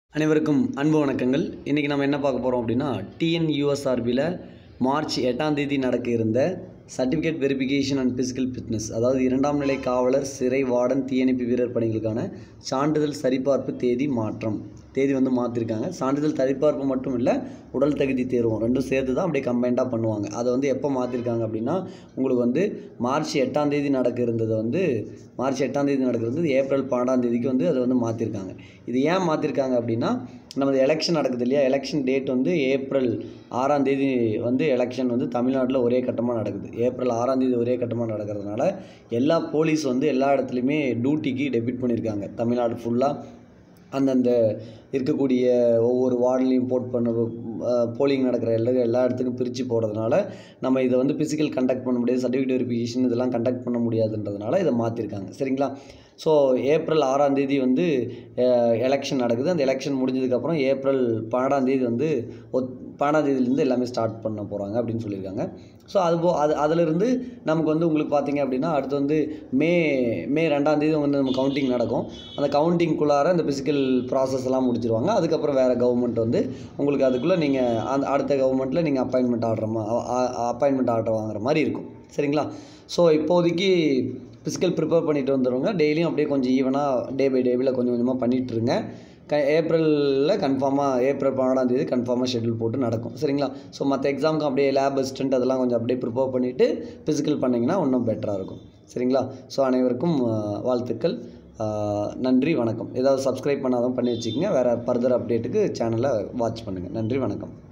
அனைவருக்கும் அன்பு வணக்கங்கள் இன்றைக்கி நம்ம என்ன பார்க்க போகிறோம் அப்படின்னா டிஎன்யூஎஸ்ஆர்பியில் மார்ச் எட்டாம் தேதி நடக்க இருந்த certificate verification and physical fitness அதாவது இரண்டாம் நிலை காவலர் சிறை வார்டன் தீயணைப்பு வீரர் பணிகளுக்கான சான்றிதழ் சரிபார்ப்பு தேதி மாற்றம் தேதி வந்து மாற்றிருக்காங்க சான்றிதழ் சரிபார்ப்பு மட்டும் இல்லை உடல் தகுதி தேர்வும் ரெண்டும் சேர்த்து தான் அப்படியே கம்பைண்டாக பண்ணுவாங்க அதை வந்து எப்போ மாற்றிருக்காங்க அப்படின்னா உங்களுக்கு வந்து மார்ச் எட்டாம் தேதி நடக்க இருந்தது வந்து மார்ச் எட்டாம் தேதி நடக்கிறது ஏப்ரல் பன்னெண்டாம் தேதிக்கு வந்து அதை வந்து மாற்றிருக்காங்க இது ஏன் மாற்றிருக்காங்க அப்படின்னா நமது எலெக்ஷன் நடக்குது இல்லையா எலெக்ஷன் டேட் வந்து ஏப்ரல் ஆறாம் தேதி வந்து எலெக்ஷன் வந்து தமிழ்நாட்டில் ஒரே கட்டமாக நடக்குது ஏப்ரல் ஆறாம் தேதி ஒரே கட்டமாக நடக்கிறதுனால எல்லா போலீஸ் வந்து எல்லா இடத்துலையுமே டியூட்டிக்கு டெபிட் பண்ணியிருக்காங்க தமிழ்நாடு ஃபுல்லாக அந்தந்த இருக்கக்கூடிய ஒவ்வொரு வார்டுலேயும் போட் பண்ண போலிங் நடக்கிற எல்லா எல்லா இடத்துக்கும் பிரித்து போடுறதுனால நம்ம இதை வந்து ஃபிசிக்கல் கண்டக்ட் பண்ண முடியாது சர்டிஃபிகேட் வெரிஃபிகேஷன் இதெல்லாம் கண்டக்ட் பண்ண முடியாதுன்றதுனால இதை மாற்றிருக்காங்க சரிங்களா ஸோ ஏப்ரல் ஆறாம் தேதி வந்து எலெக்ஷன் நடக்குது அந்த எலெக்ஷன் முடிஞ்சதுக்கப்புறம் ஏப்ரல் பன்னெண்டாம் தேதி வந்து ஒத் பன்னெண்டாம் தேதியிலேருந்து எல்லாமே ஸ்டார்ட் பண்ண போகிறாங்க அப்படின்னு சொல்லியிருக்காங்க ஸோ அது போ அது அதிலிருந்து நமக்கு வந்து உங்களுக்கு பார்த்தீங்க அப்படின்னா அடுத்து வந்து மே மே ரெண்டாம் தேதி வந்து நம்ம கவுண்டிங் நடக்கும் அந்த கவுண்டிங்குள்ளார இந்த ஃபிசிக்கல் ப்ராசஸ் எல்லாம் முடிச்சிருவாங்க அதுக்கப்புறம் வேறு கவர்மெண்ட் வந்து உங்களுக்கு அதுக்குள்ளே நீங்கள் அந்த அடுத்த கவர்மெண்ட்டில் நீங்கள் அப்பாயின்மெண்ட் ஆடுற மா அப்பாயின்மெண்ட் ஆர்டர் வாங்குற மாதிரி இருக்கும் சரிங்களா ஸோ இப்போதைக்கு ஃபிசிக்கல் ப்ரிப்பேர் பண்ணிட்டு வந்துடுங்க டெய்லியும் அப்படியே கொஞ்சம் ஈவனாக டே பை டேவில் கொஞ்சம் கொஞ்சமாக பண்ணிகிட்ருங்க க ஏப்ரலில் கன்ஃபார்மாக ஏப்ரல் பன்னெண்டாம் தேதி கன்ஃபார்மாக ஷெட்யூல் போட்டு நடக்கும் சரிங்களா ஸோ மற்ற எக்ஸாமுக்கு அப்படியே லேப் அசிஸ்டன்ட் அதெல்லாம் கொஞ்சம் அப்படியே ப்ரிப்பேர் பண்ணிவிட்டு ஃபிசிக்கல் பண்ணிங்கன்னா இன்னும் பெட்டராக இருக்கும் சரிங்களா ஸோ அனைவருக்கும் அஹ், வாழ்த்துக்கள் அஹ், நன்றி வணக்கம் ஏதாவது சப்ஸ்கிரைப் பண்ணாதான் பண்ணி வச்சுக்கோங்க வேறு ஃபர்தர் அப்டேட்டுக்கு சேனலை வாட்ச் பண்ணுங்கள் நன்றி வணக்கம்